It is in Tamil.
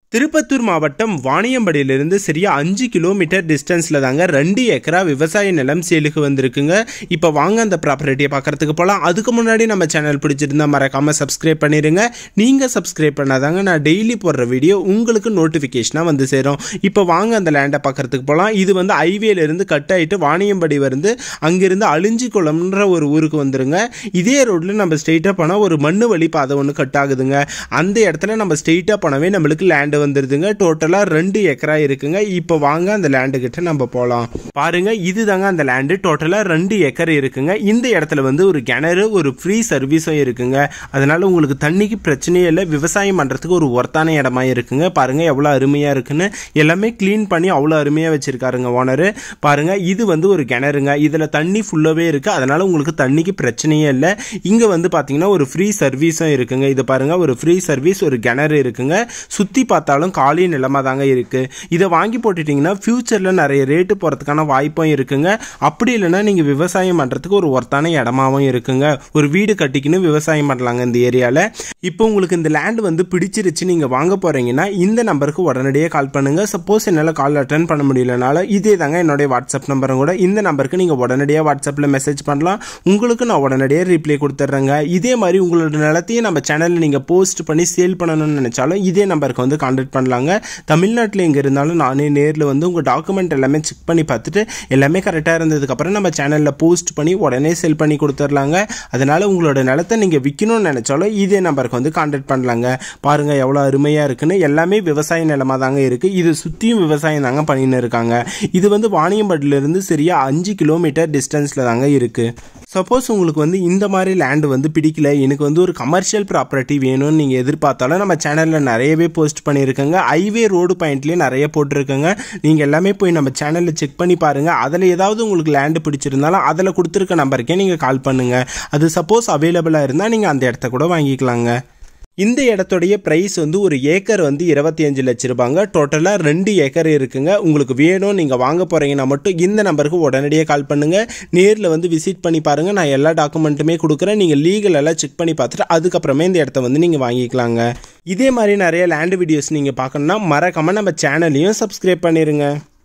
திருப்பத்தூர் மாவட்டம் வாணியம்படியிலிருந்து சரியா அஞ்சு கிலோமீட்டர் டிஸ்டன்ஸில் தாங்க ரெண்டு ஏக்கரா விவசாய நிலம் சேலுக்கு வந்திருக்குங்க இப்போ வாங்க அந்த ப்ராப்பர்ட்டியை பார்க்கறதுக்கு போகலாம் அதுக்கு முன்னாடி நம்ம சேனல் பிடிச்சிருந்தா மறக்காமல் சப்ஸ்கிரைப் பண்ணிடுங்க நீங்கள் சப்ஸ்கிரைப் பண்ணாதாங்க நான் டெய்லி போடுற வீடியோ உங்களுக்கு நோட்டிஃபிகேஷனாக வந்து சேரும் இப்போ வாங்க அந்த லேண்டை பார்க்கறதுக்கு போகலாம் இது வந்து ஹைவேலேருந்து கட் ஆகிட்டு வாணியம்படி வந்து அங்கிருந்து அழிஞ்சிக்குளம்ன்ற ஒரு ஊருக்கு வந்துருங்க இதே ரோட்டில் நம்ம ஸ்ட்ரெயிட்டாக போனால் ஒரு மண்ணு வழி பாதை ஒன்று கட் ஆகுதுங்க அந்த இடத்துல நம்ம ஸ்ட்ரெயிட்டாக போனவே நம்மளுக்கு லேண்டு வந்துருதுங்க டோட்டலாக ரெண்டு ஏக்கரா இருக்குங்க இப்போ வாங்க அந்த லேண்டு கிட்ட நம்ம போகலாம் பாருங்க இதுதாங்க அந்த லேண்டு டோட்டலாக ரெண்டு ஏக்கர் இருக்குங்க இந்த இடத்துல வந்து ஒரு கிணறு ஒரு ஃப்ரீ சர்வீஸும் இருக்குங்க அதனால உங்களுக்கு தண்ணிக்கு பிரச்சனையே இல்லை விவசாயம் பண்ணுறதுக்கு ஒரு ஒர்த்தான இடமா இருக்குங்க பாருங்க எவ்வளோ அருமையாக இருக்குன்னு எல்லாமே க்ளீன் பண்ணி அவ்வளோ அருமையாக வச்சிருக்காருங்க ஓனரு பாருங்க இது வந்து ஒரு கிணறுங்க இதில் தண்ணி ஃபுல்லாகவே இருக்குது அதனால உங்களுக்கு தண்ணிக்கு பிரச்சனையே இல்லை இங்கே வந்து பார்த்தீங்கன்னா ஒரு ஃப்ரீ சர்வீஸும் இருக்குங்க இது பாருங்க ஒரு ஃப்ரீ சர்வீஸ் ஒரு கிணறு இருக்குங்க சுற்றி பார்த்தாலும் காலி நிலமாக தாங்க இருக்குது இதை வாங்கி போட்டுட்டிங்கன்னா ஃப்யூச்சரில் நிறைய ரேட்டு போகிறதுக்கான வாய்ப்பும் இருக்குங்க அப்படி இல்லைன்னா நீங்கள் விவசாயம் பண்ணுறதுக்கு ஒரு ஒர்த்தான இடமாவும் இருக்குங்க ஒரு வீடு கட்டிக்கின்னு விவசாயம் பண்ணலாங்க இந்த ஏரியாவில் இப்போ உங்களுக்கு இந்த லேண்ட் வந்து பிடிச்சிருச்சு நீங்கள் வாங்க போகிறீங்கன்னா இந்த நம்பருக்கு உடனடியாக கால் பண்ணுங்கள் சப்போஸ் என்னால் கால் அட்டன் பண்ண முடியலனால இதே தாங்க என்னுடைய வாட்ஸ்அப் நம்பரும் கூட இந்த நம்பருக்கு நீங்கள் உடனடியாக வாட்ஸ்அப்பில் மெசேஜ் பண்ணலாம் உங்களுக்கு நான் உடனடியாக ரிப்ளை கொடுத்துட்றேங்க இதே மாதிரி உங்களோட நிலத்தையும் நம்ம சேனலில் நீங்கள் போஸ்ட் பண்ணி சேல் பண்ணணும்னு நினச்சாலும் இதே நம்பருக்கு வந்து கான்டாக்ட் பண்ணலாங்க தமிழ்நாட்டில் எங்கே இருந்தாலும் நானே நேரில் வந்து உங்கள் டாக்குமெண்ட் எல்லாமே செக் பண்ணி பார்த்துட்டு எல்லாமே கரெக்டாக இருந்ததுக்கப்புறம் நம்ம சேனலில் போஸ்ட் பண்ணி உடனே செல் பண்ணி கொடுத்துர்லாங்க அதனால் உங்களோட நிலத்தை நீங்கள் விற்கணும்னு நினச்சாலும் இதே நம்பருக்கு வந்து கான்டாக்ட் பண்ணலாங்க பாருங்கள் எவ்வளோ அருமையாக இருக்குன்னு எல்லாமே விவசாய நிலமாக தாங்க இருக்குது இது சுற்றியும் விவசாயம் தாங்க பண்ணின்னு இருக்காங்க இது வந்து வாணியம்பட்டிலிருந்து சரியாக அஞ்சு கிலோமீட்டர் டிஸ்டன்ஸில் தாங்க இருக்குது சப்போஸ் உங்களுக்கு வந்து இந்த மாதிரி லேண்டு வந்து பிடிக்கல எனக்கு வந்து ஒரு கமர்ஷியல் ப்ராப்பர்ட்டி வேணும்னு நீங்கள் எதிர்பார்த்தாலும் நம்ம சேனலில் நிறையவே போஸ்ட் பண்ணியிருக்கோங்க ஹைவே ரோடு பாயிண்ட்லேயே நிறைய போட்டிருக்கோங்க நீங்கள் எல்லாமே போய் நம்ம சேனலில் செக் பண்ணி பாருங்கள் அதில் ஏதாவது உங்களுக்கு லேண்டு பிடிச்சிருந்தாலும் அதில் கொடுத்துருக்க நம்பருக்கே நீங்கள் கால் பண்ணுங்கள் அது சப்போஸ் அவைலபிளாக இருந்தால் நீங்கள் அந்த இடத்த கூட வாங்கிக்கலாங்க இந்த இடத்துடைய ப்ரைஸ் வந்து ஒரு ஏக்கர் வந்து இருபத்தி அஞ்சு லட்ச ரூபாங்க டோட்டலாக ரெண்டு ஏக்கர் இருக்குங்க உங்களுக்கு வேணும் நீங்கள் வாங்க போகிறீங்கன்னா மட்டும் இந்த நம்பருக்கு உடனடியாக கால் பண்ணுங்கள் நேரில் வந்து விசிட் பண்ணி பாருங்கள் நான் எல்லா டாக்குமெண்ட்டுமே கொடுக்குறேன் நீங்கள் லீகல் எல்லாம் செக் பண்ணி பார்த்துட்டு அதுக்கப்புறமே இந்த இடத்த வந்து நீங்கள் வாங்கிக்கலாங்க இதே மாதிரி நிறைய லேண்ட் வீடியோஸ் நீங்கள் பார்க்கணுன்னா மறக்காமல் நம்ம சேனலையும் சப்ஸ்கிரைப் பண்ணிடுங்க